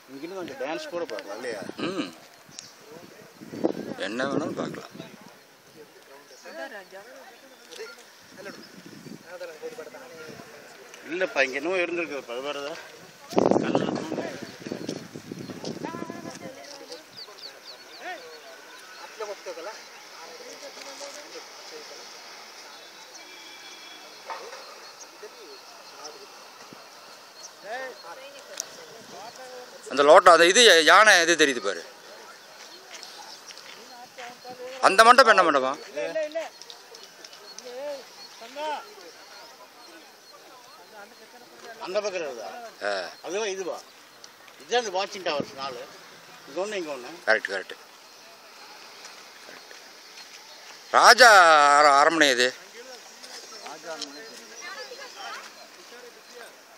இங்கிருந்து கொஞ்சம் டான்ஸ் கூட பார்க்கலாம் இல்லையா ம் என்ன வேணாலும் பார்க்கலாம் இல்லைப்பா இங்கே இன்னும் இருந்திருக்கு அது வேறுதா கல்லில் அந்த லோட்டம் அந்த இது யானை இது தெரியுது பாரு அந்த மண்டபம் என்ன மண்டபம் அந்த பக்கம் இருக்குதா ஆ அதுவா இதுவா இதுதான் இந்த வாட்சிங் டவர்ஸ் நாலு இங்கே ஒன்று இங்கே ஒன்று கரெக்ட் கரெக்ட் ராஜா அர- அரண்மனை இது